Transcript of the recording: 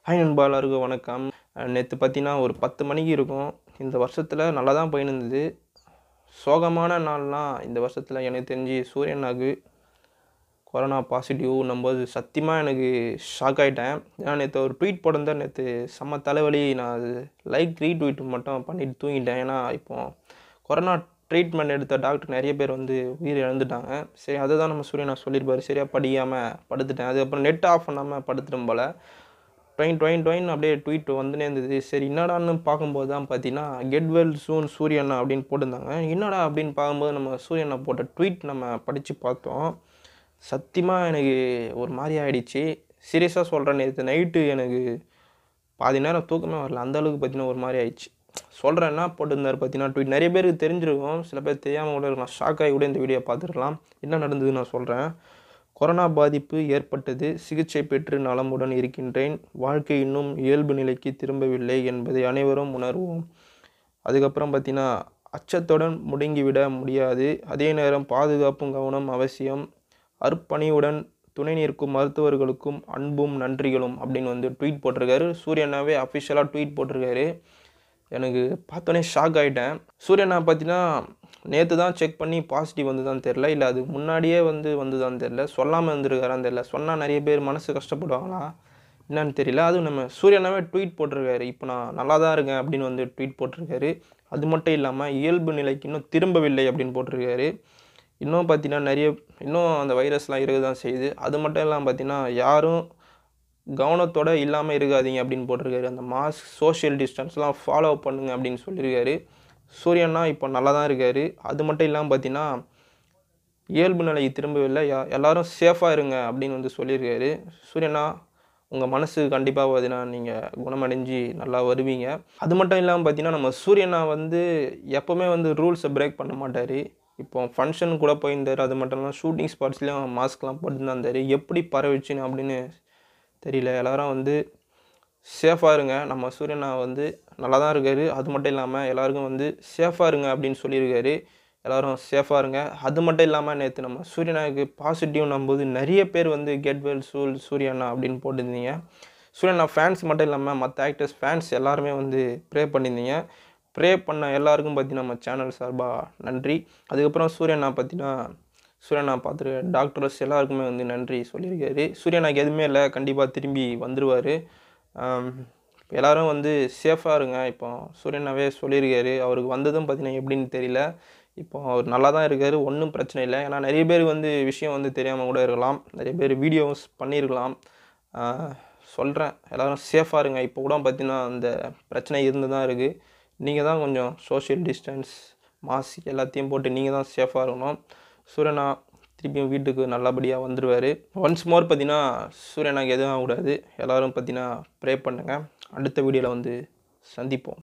hi நண்பா எல்லாருக்கும் வணக்கம் நேற்று பார்த்தீங்கன்னா ஒரு பத்து மணிக்கு இருக்கும் இந்த வருஷத்தில் நல்லா தான் போயின்னு இருந்தது சோகமான நாள்லாம் இந்த வருஷத்தில் எனக்கு தெரிஞ்சு சூரியனாக்கு கொரோனா பாசிட்டிவ் நம்போது சத்தியமாக எனக்கு ஷாக் ஆகிட்டேன் ஏன்னா நேற்று ஒரு ட்வீட் போட்டிருந்தேன் நேற்று செம்ம தலைவலி நான் அது லைக் ரீட்வீட் மட்டும் பண்ணிட்டு தூங்கிட்டேன் ஏன்னா இப்போ கொரோனா ட்ரீட்மெண்ட் எடுத்த டாக்டர் நிறைய பேர் வந்து உயிர் இழந்துட்டாங்க சரி அதை தான் நம்ம சூரியனா சொல்லியிருப்பாரு சரியாக படிக்காமல் படுத்துட்டேன் அதுக்கப்புறம் நெட் ஆஃப் பண்ணாமல் படுத்துட்டேன் போல் டொயின் டொயின் டொயின் அப்படியே ட்வீட் வந்துனே இருந்தது சரி என்னடான்னு பார்க்கும்போது தான் பார்த்தீங்கன்னா கெட் வெல் சூன் சூரியண்ணா அப்படின்னு போட்டிருந்தாங்க என்னடா அப்படின்னு பார்க்கும்போது நம்ம சூரியண்ணா போட்ட ட்வீட் நம்ம படித்து பார்த்தோம் சத்தியமாக எனக்கு ஒரு மாதிரி ஆயிடுச்சு சீரியஸாக சொல்கிறேன் நேற்று நைட்டு எனக்கு பாதி நேரம் தூக்கமே வரல அந்த அளவுக்கு பார்த்தீங்கன்னா ஒரு மாதிரி ஆயிடுச்சு சொல்கிறேன் என்ன போட்டிருந்தார் பார்த்தீங்கன்னா ட்வீட் நிறைய பேருக்கு தெரிஞ்சிருக்கும் சில பேர் தெரியாமல் கூட இருக்கலாம் ஷாக் ஆகி கூட இந்த வீடியோ பார்த்துருக்கலாம் என்ன நடந்ததுன்னு நான் சொல்கிறேன் கொரோனா பாதிப்பு ஏற்பட்டது சிகிச்சை பெற்று நலமுடன் இருக்கின்றேன் வாழ்க்கை இன்னும் இயல்பு நிலைக்கு திரும்பவில்லை என்பதை அனைவரும் உணர்வோம் அதுக்கப்புறம் பார்த்தீங்கன்னா அச்சத்துடன் முடங்கிவிட முடியாது அதே நேரம் பாதுகாப்பும் கவனம் அவசியம் அர்ப்பணியுடன் துணை நிற்கும் மருத்துவர்களுக்கும் அன்பும் நன்றிகளும் அப்படின்னு வந்து ட்வீட் போட்டிருக்காரு சூரியனாவே அஃபிஷியலாக ட்வீட் போட்டிருக்காரு எனக்கு பார்த்தோன்னே ஷாக் ஆகிட்டேன் சூரியனா பார்த்தீங்கன்னா நேற்று தான் செக் பண்ணி பாசிட்டிவ் வந்து தான் தெரில இல்லை அதுக்கு முன்னாடியே வந்து வந்து தான் தெரில சொல்லாமல் இருந்திருக்காரான்னு தெரில சொன்னால் நிறைய பேர் மனசு கஷ்டப்படுவாங்களா என்னன்னு தெரியல அதுவும் நம்ம சூரியனாவே ட்வீட் போட்டிருக்காரு இப்போ நான் நல்லா தான் இருக்கேன் அப்படின்னு வந்து ட்வீட் போட்டிருக்காரு அது மட்டும் இல்லாமல் இயல்பு நிலைக்கு இன்னும் திரும்பவில்லை அப்படின்னு போட்டிருக்காரு இன்னும் பார்த்தீங்கன்னா நிறைய இன்னும் அந்த வைரஸ்லாம் இருக்க தான் செய்யுது அது மட்டும் இல்லாமல் பார்த்தீங்கன்னா யாரும் கவனத்தோட இல்லாமல் இருக்காதீங்க அப்படின்னு போட்டிருக்காரு அந்த மாஸ்க் சோஷியல் டிஸ்டன்ஸ்லாம் ஃபாலோ பண்ணுங்க அப்படின்னு சொல்லியிருக்காரு சூரியனா இப்போ நல்லா தான் இருக்கார் அது மட்டும் இல்லாமல் பார்த்தீங்கன்னா இயல்பு நிலை திரும்பவில்லை யா எல்லாரும் சேஃபாக இருங்க அப்படின்னு வந்து சொல்லியிருக்காரு சூரியனா உங்கள் மனசு கண்டிப்பாக பார்த்தீங்கன்னா நீங்கள் குணமடைஞ்சு நல்லா வருவீங்க அது மட்டும் இல்லாமல் பார்த்தீங்கன்னா நம்ம சூரியனா வந்து எப்போவுமே வந்து ரூல்ஸை பிரேக் பண்ண மாட்டார் இப்போ ஃபங்க்ஷன் கூட போயிருந்தார் அது மட்டும் இல்லாமல் ஷூட்டிங் ஸ்பாட்ஸ்லேயும் மாஸ்க்லாம் போட்டுன்னு இருந்தார் எப்படி பரவிச்சுன்னு அப்படின்னு தெரியல எல்லாரும் வந்து சேஃபாக இருங்க நம்ம சூரியனா வந்து நல்லா தான் இருக்கார் அது மட்டும் இல்லாமல் எல்லாருக்கும் வந்து சேஃபாக இருங்க அப்படின்னு சொல்லியிருக்காரு எல்லோரும் சேஃபாக இருங்க அது மட்டும் இல்லாமல் நேற்று நம்ம சூரியனாவுக்கு பாசிட்டிவ் நம்போது நிறைய பேர் வந்து கெட் வெல் சூல் சூரியனா அப்படின்னு போட்டிருந்தீங்க சூரியனா ஃபேன்ஸ் மட்டும் இல்லாமல் மற்ற ஆக்டர்ஸ் ஃபேன்ஸ் எல்லாருமே வந்து ப்ரே பண்ணியிருந்தீங்க ப்ரே பண்ண எல்லாருக்கும் பார்த்தீங்கன்னா நம்ம சேனல் சார்பாக நன்றி அதுக்கப்புறம் சூரியனா பார்த்தீங்கன்னா சூரியனா பார்த்துருக்க டாக்டர்ஸ் எல்லாருக்குமே வந்து நன்றி சொல்லியிருக்காரு சூரியனாக்கு எதுவுமே இல்லை கண்டிப்பாக திரும்பி வந்துடுவார் எல்லோரும் வந்து சேஃபாக இருங்க இப்போ சூரியனாவே சொல்லியிருக்காரு அவருக்கு வந்ததும் பார்த்தீங்கன்னா எப்படின்னு தெரியல இப்போ அவர் நல்லா தான் இருக்கார் ஒன்றும் பிரச்சனை இல்லை ஏன்னா நிறைய பேருக்கு வந்து விஷயம் வந்து தெரியாமல் கூட இருக்கலாம் நிறைய பேர் வீடியோஸ் பண்ணியிருக்கலாம் சொல்கிறேன் எல்லோரும் சேஃபாக இருங்க இப்போ கூட பார்த்தீங்கன்னா அந்த பிரச்சனை இருந்து தான் இருக்குது நீங்கள் தான் கொஞ்சம் சோஷியல் டிஸ்டன்ஸ் மாஸ்க் எல்லாத்தையும் போட்டு நீங்கள் தான் சேஃபாக இருக்கணும் சூரியனா திருப்பியும் வீட்டுக்கு நல்லபடியாக வந்துடுவார் ஒன்ஸ் மோர் பார்த்தீங்கன்னா சூரியனாக்கு எதுவும் ஆகக்கூடாது எல்லோரும் பார்த்தீங்கன்னா ப்ரே பண்ணுங்கள் அடுத்த வீடியோவில் வந்து சந்திப்போம்